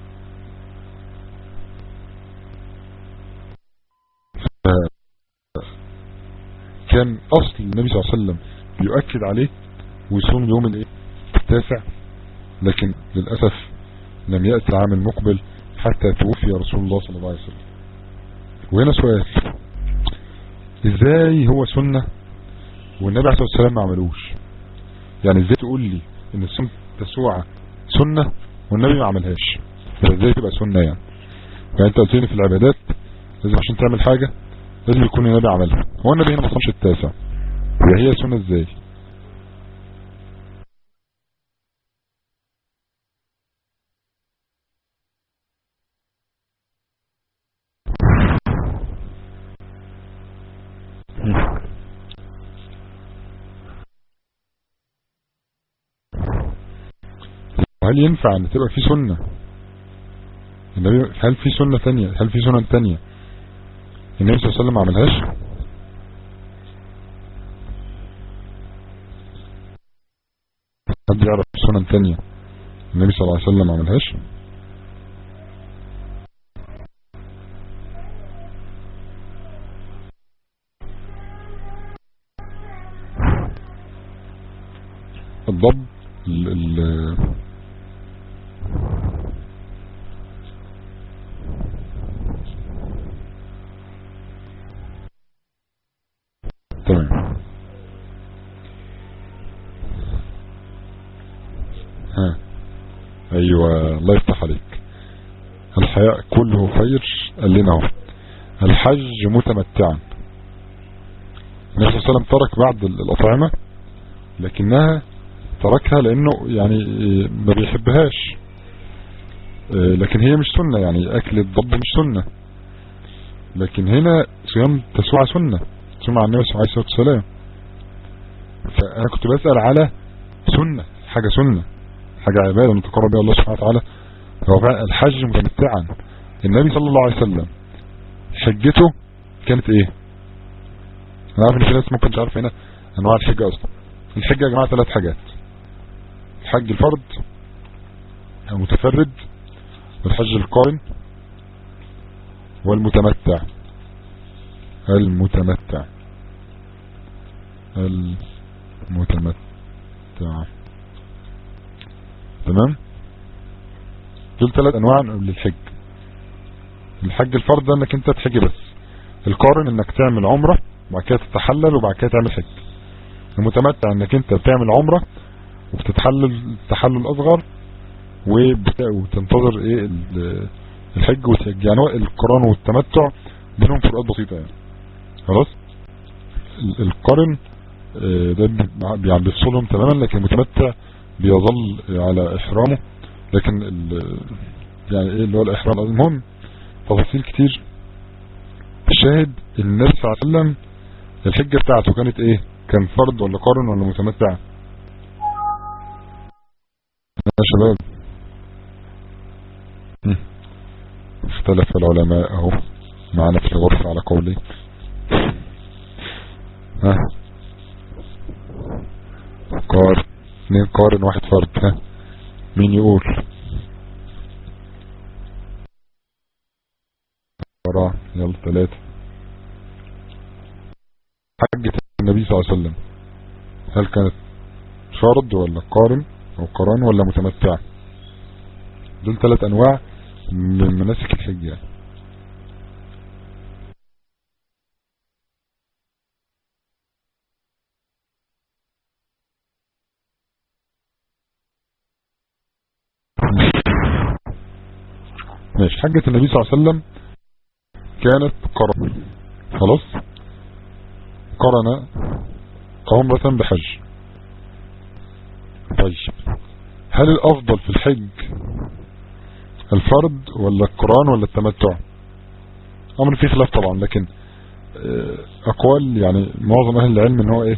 كان اصل النبي صلى الله عليه وسلم بيؤكد عليه ويصوم يوم الايه التاسع لكن للأسف لم يأتي العام المقبل حتى توفي رسول الله صلى الله عليه وسلم وهنا سؤال ازاي هو سنة والنبي عليه الصلاة والسلام ما عملوش يعني ازاي تقول لي ان السنة تسوعة سنة والنبي ما عملهاش ازاي تبقى سنة يعني يعني انت قلت لي في العبادات لازم عشان تعمل حاجة لازم يكون النبي عملها هو النبي هنا ما صامش التاسع وهي سنة ازاي هل ينفع ان تبقى في سنة النبي هل في سنة تانية هل في سنة تانية النبي صلى الله عليه وسلم ما عملهاش حد يعرف سنة تانية النبي صلى الله عليه وسلم ما عملهاش الضب ال ال تمام ها ايوه الله يفتح عليك الحياء كله خير قال لنا اهو الحج متمتعا النبي صلى الله عليه وسلم ترك بعض الاطعمه لكنها تركها لانه يعني ما بيحبهاش لكن هي مش سنة يعني اكل الضب مش سنة لكن هنا صيام تسوع سنة سنة عن النبي صلى الله عليه وسلم فانا كنت بسأل على سنة حاجة سنة حاجة عبادة نتقرب بها الله سبحانه وتعالى هو الحج متمتعا النبي صلى الله عليه وسلم حجته كانت ايه انا عارف ان في ناس ممكن مش عارف هنا انواع الحجة اصلا الحجة يا جماعة ثلاث حاجات الحج الفرد المتفرد والحج القارن والمتمتع المتمتع المتمتع تمام دول ثلاث انواع للحج الحج الفرد ده انك انت تحج بس القارن انك تعمل عمرة وبعد كده تتحلل وبعد كده تعمل حج المتمتع انك انت بتعمل عمرة وبتتحلل التحلل الاصغر وتنتظر ايه الحج والحج يعني هو القران والتمتع بينهم فروقات بسيطة يعني خلاص القرن ده يعني بيفصلهم تماما لكن المتمتع بيظل على احرامه لكن يعني ايه اللي هو الاحرام المهم تفاصيل كتير الشاهد النبي صلى الله عليه وسلم الحجة بتاعته كانت ايه كان فرد ولا قارن ولا متمتع يا شباب اختلف العلماء اهو معنا في الغرفة على قولي ها قارن اثنين قارن واحد فرد ها مين يقول وراه يلا ثلاثة حجة النبي صلى الله عليه وسلم هل كانت فرد ولا قارن او قران ولا متمتع دول ثلاث انواع من مناسك الحج يعني ماشي حجة النبي صلى الله عليه وسلم كانت قرن خلاص قرن عمرة بحج هل الافضل في الحج الفرد ولا القران ولا التمتع امر فيه خلاف طبعا لكن آه، اقوال يعني معظم اهل العلم ان هو ايه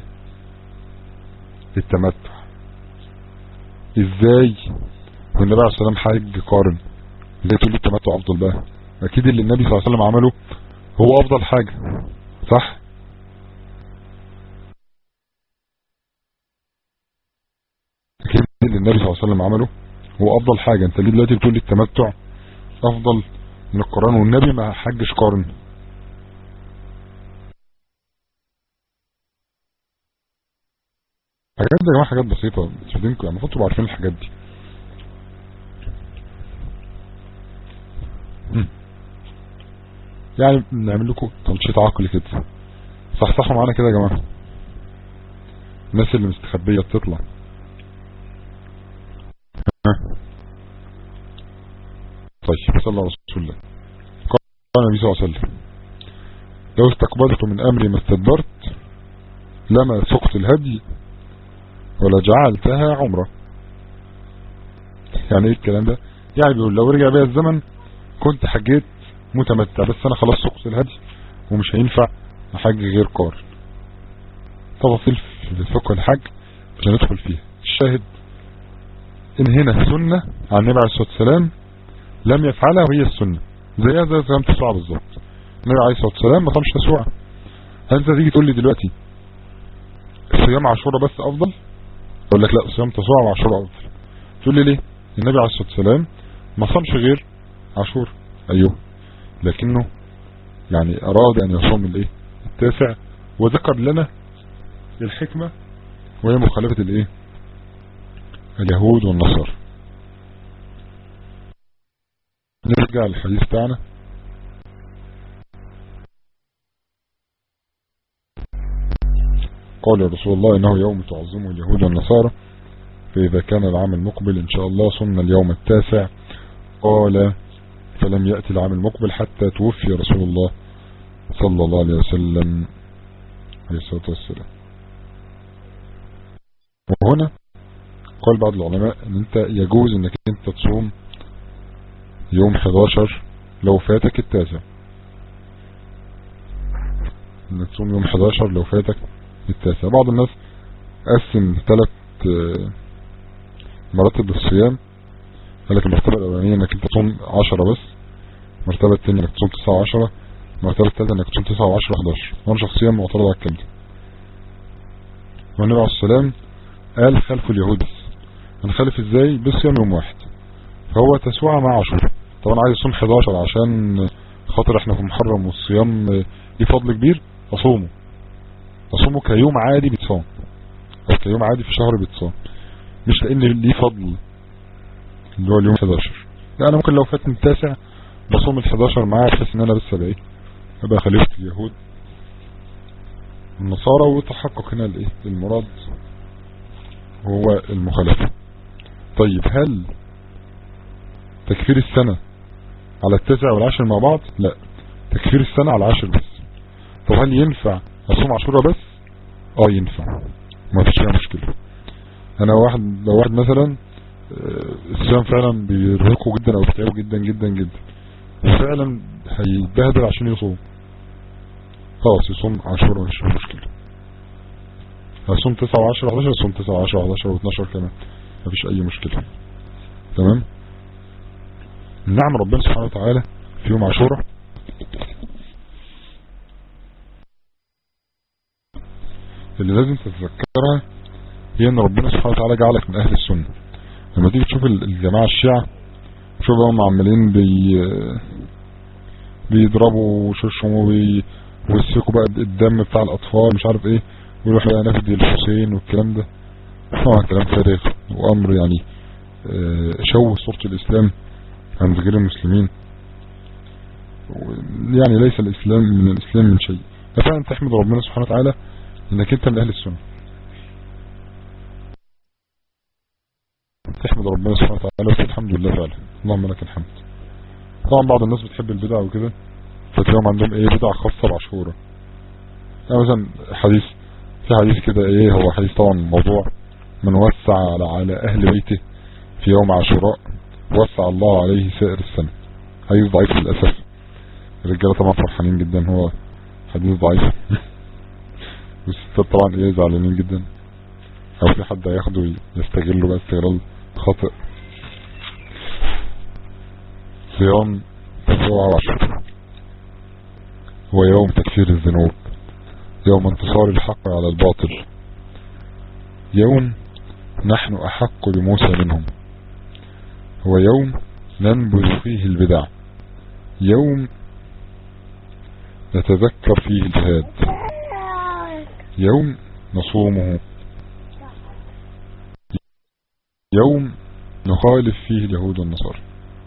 التمتع ازاي والنبي عليه الصلاه والسلام حج قارن ازاي تقول لي التمتع افضل بقى اكيد اللي النبي صلى الله عليه وسلم عمله هو افضل حاجة صح اكيد اللي النبي صلى الله عليه وسلم عمله هو افضل حاجة انت ليه دلوقتي بتقول لي التمتع افضل من القرآن والنبي ما حجش قارن حاجات دي يا جماعة حاجات بسيطة تفيدينكم يعني المفروض تبقوا عارفين الحاجات دي مم. يعني نعمل لكم تنشيط عقلي كده صحصحوا معانا كده يا جماعة الناس اللي مستخبية بتطلع ها. طيب صلى الله على رسول الله قال النبي صلى الله عليه وسلم لو استقبلت من امري ما استدبرت لما سقت الهدي ولا جعلتها عمره يعني ايه الكلام ده يعني بيقول لو رجع بيا الزمن كنت حجيت متمتع بس انا خلاص سقت الهدي ومش هينفع احج غير قارن تفاصيل في فقه الحج مش هندخل فيها الشاهد ان هنا سنة عن النبي عليه الصلاة والسلام لم يفعلها وهي السنة زيها زي صيام تسوع بالظبط النبي عليه الصلاة والسلام ما صامش تسوع هل انت تيجي تقول لي دلوقتي صيام عاشوراء بس افضل اقول لك لا صيام تسوع وعاشوراء افضل تقول لي ليه النبي عليه الصلاة والسلام ما صامش غير عاشور ايوه لكنه يعني اراد ان يصوم الايه التاسع وذكر لنا الحكمة وهي مخالفة الايه اليهود والنصارى نرجع للحديث بتاعنا قال رسول الله انه يوم تعظمه اليهود والنصارى فاذا كان العام المقبل ان شاء الله صمنا اليوم التاسع قال فلم يأتي العام المقبل حتى توفي رسول الله صلى الله عليه وسلم عليه الصلاة والسلام وهنا قال بعض العلماء ان انت يجوز انك انت تصوم يوم 11 لو فاتك التاسع انك تصوم يوم 11 لو فاتك التاسع بعض الناس قسم ثلاث مراتب الصيام قال لك المرتبة الاولانية انك انت تصوم 10 بس المرتبة الثانية انك تصوم 9 و10 المرتبة الثالثة انك تصوم 9 و10 و11 وانا شخصيا معترض على الكلام ده والنبي عليه السلام قال خلف اليهود بس هنخالف ازاي بصيام يوم واحد فهو تسوعة مع عاشوراء طبعا عايز يصوم 11 عشان خاطر احنا في محرم والصيام ليه فضل كبير اصومه اصومه كيوم عادي بيتصام او كيوم عادي في شهر بيتصام مش لان ليه فضل اللي هو اليوم 11 لا انا ممكن لو فاتني التاسع بصوم ال 11 معاه بحيث ان انا بس ابقى ايه ابقى خليفة اليهود النصارى وتحقق هنا الايه المراد هو المخالفة طيب هل تكفير السنة على التاسع والعاشر مع بعض لا تكفير السنة على العاشر بس طب هل ينفع اصوم عاشوراء بس اه ينفع ما فيش فيها مشكلة انا واحد لو واحد مثلا الصيام فعلا بيرهقه جدا او بيتعبه جدا جدا جدا وفعلا هيتبهدل عشان يصوم خلاص يصوم عاشوراء مش مشكلة هصوم 9 و10 11 صوم 9 و10 11 و12 كمان مفيش اي مشكلة تمام نعم ربنا سبحانه وتعالى في يوم عاشوراء اللي لازم تتذكرها هي ان ربنا سبحانه وتعالى جعلك من اهل السنة لما تيجي تشوف الجماعة الشيعة شوف هم عمالين بي بيضربوا وشوشهم وبي ويسفكوا بقى الدم بتاع الاطفال مش عارف ايه ويروح بقى نفدي الحسين والكلام ده طبعا كلام فارغ وامر يعني شوه صورة الاسلام عند غير المسلمين يعني ليس الاسلام من الاسلام من شيء ففعلا تحمد ربنا سبحانه وتعالى انك انت من اهل السنة تحمد ربنا سبحانه وتعالى وتقول الحمد لله فعلا اللهم لك الحمد طبعا بعض الناس بتحب البدع وكده فتلاقيهم عندهم ايه بدع خاصة بعشورة يعني مثلا حديث في حديث كده ايه هو حديث طبعا موضوع من وسع على, على اهل بيته في يوم عاشوراء وسع الله عليه سائر السنة حديث ضعيف للأسف الرجالة طبعا فرحانين جدا هو حديث ضعيف والستات طبعا ايه زعلانين جدا او في حد هياخده يستغله بقى استغلال خاطئ صيام تسوع وعشر هو يوم تكفير الذنوب يوم انتصار الحق على الباطل يوم نحن أحق بموسى منهم هو يوم ننبذ فيه البدع يوم نتذكر فيه الجهاد يوم نصومه يوم نخالف فيه اليهود والنصارى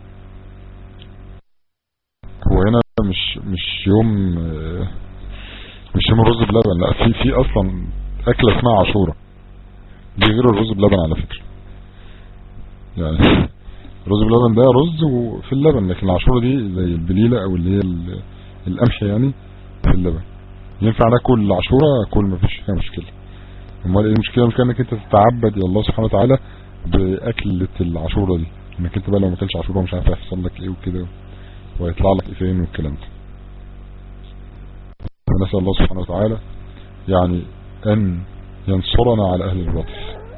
هو هنا مش مش يوم مش يوم الرز بلبن لا في في اصلا اكله اسمها عاشوره دي غير الرز بلبن على فكره يعني الرز بلبن ده رز وفي اللبن لكن العاشوره دي زي البليله او اللي هي القمح يعني في اللبن ينفع ناكل العاشوره اكل ما فيش فيها مشكله امال ايه المشكله المشكله انك انت تتعبد الى الله سبحانه وتعالى باكله العاشوره دي انك انت بقى لو ما اكلتش عاشوره مش عارف هيحصل لك ايه وكده ويطلع لك ايه فين والكلام ده فنسال الله سبحانه وتعالى يعني ان ينصرنا على اهل الباطل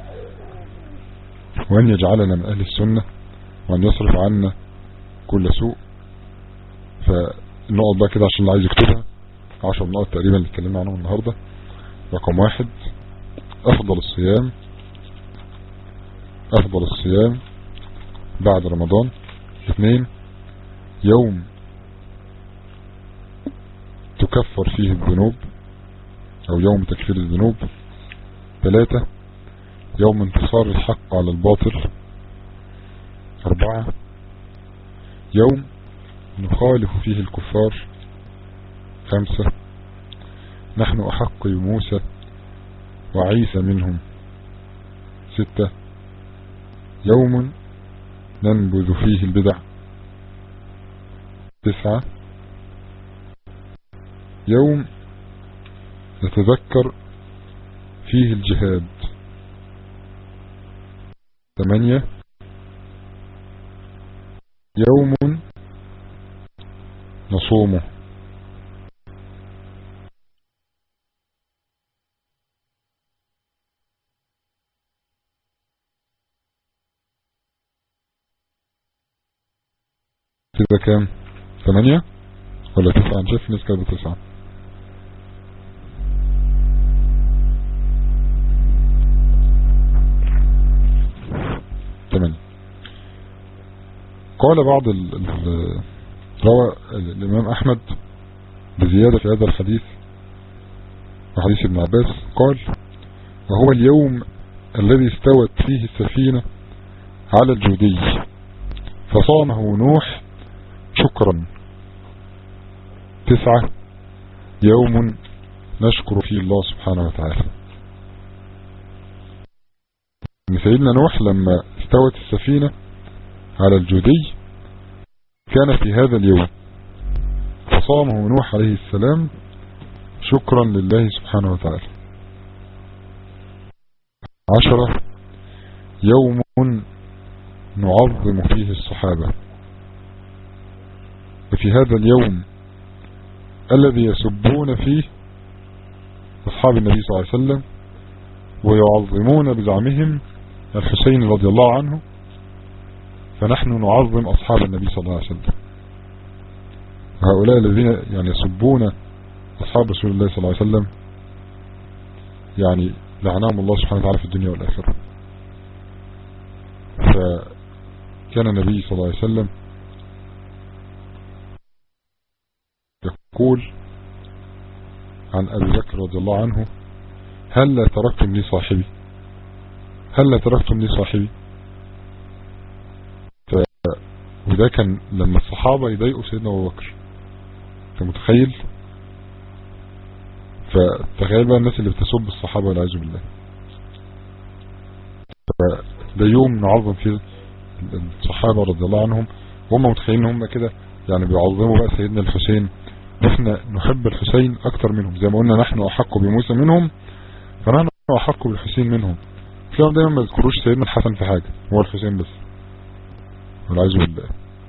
وان يجعلنا من اهل السنه وان يصرف عنا كل سوء فنقعد بقى كده عشان اللي عايز يكتبها عشر نقط تقريبا اللي اتكلمنا عنهم النهاردة رقم واحد افضل الصيام افضل الصيام بعد رمضان اثنين يوم تكفر فيه الذنوب او يوم تكفير الذنوب ثلاثة يوم انتصار الحق على الباطل اربعة يوم نخالف فيه الكفار خمسة نحن أحق بموسى وعيسى منهم ستة يوم ننبذ فيه البدع تسعة يوم نتذكر فيه الجهاد ثمانية يوم نصومه كده كام ثمانية ولا تسعة انا شايف ناس كده تسعة ثمانية قال بعض ال ال روى الامام احمد بزيادة في هذا الحديث وحديث ابن عباس قال وهو اليوم الذي استوت فيه السفينة على الجودي فصامه نوح شكرا تسعة يوم نشكر فيه الله سبحانه وتعالى ان سيدنا نوح لما استوت السفينة على الجودي كان في هذا اليوم فصامه نوح عليه السلام شكرا لله سبحانه وتعالى عشرة يوم نعظم فيه الصحابة وفي هذا اليوم الذي يسبون فيه أصحاب النبي صلى الله عليه وسلم ويعظمون بزعمهم الحسين رضي الله عنه فنحن نعظم أصحاب النبي صلى الله عليه وسلم هؤلاء الذين يعني يسبون أصحاب رسول الله صلى الله عليه وسلم يعني لعنهم الله سبحانه وتعالى في الدنيا والآخرة فكان النبي صلى الله عليه وسلم يقول عن أبي بكر رضي الله عنه هل لا تركتم لي صاحبي هل لا تركتم لي صاحبي ف... وده كان لما الصحابة يضايقوا سيدنا أبو بكر انت متخيل فتخيل بقى الناس اللي بتسب الصحابة والعياذ بالله فده يوم نعظم فيه الصحابة رضي الله عنهم وهم متخيلين هم كده يعني بيعظموا بقى سيدنا الحسين احنا نحب الحسين اكتر منهم زي ما قلنا نحن احق بموسى منهم فنحن احق بالحسين منهم تلاقيهم دايما ما يذكروش سيدنا الحسن في حاجة هو الحسين بس والعياذ بالله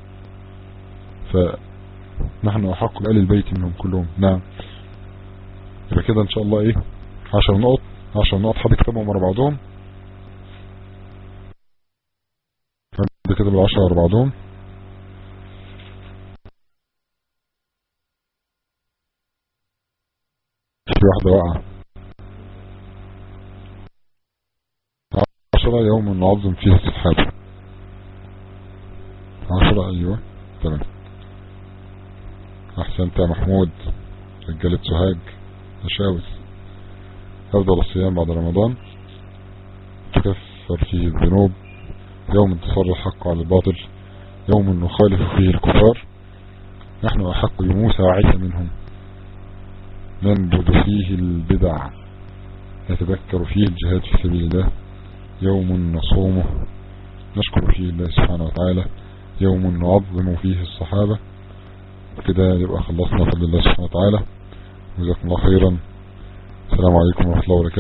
فنحن أحق لآل البيت منهم كلهم نعم يبقى كده ان شاء الله ايه عشر نقط عشر نقط حد كتبهم ورا بعضهم حد كده بالعشرة ورا بعضهم في واحدة واقعة عشرة يوم نعظم فيه السحاب عشرة ايوه تمام احسنت يا محمود رجالة سوهاج تشاوز أفضل الصيام بعد رمضان تكفر فيه الذنوب يوم انتصار الحق على الباطل يوم نخالف فيه الكفار نحن أحق بموسى وعيسى منهم ننبذ فيه البدع نتذكر فيه الجهاد في سبيل الله يوم نصومه نشكر فيه الله سبحانه وتعالى يوم نعظم فيه الصحابة كده يبقى خلصنا فضل الله سبحانه وتعالى جزاكم الله خيرا السلام عليكم ورحمة الله وبركاته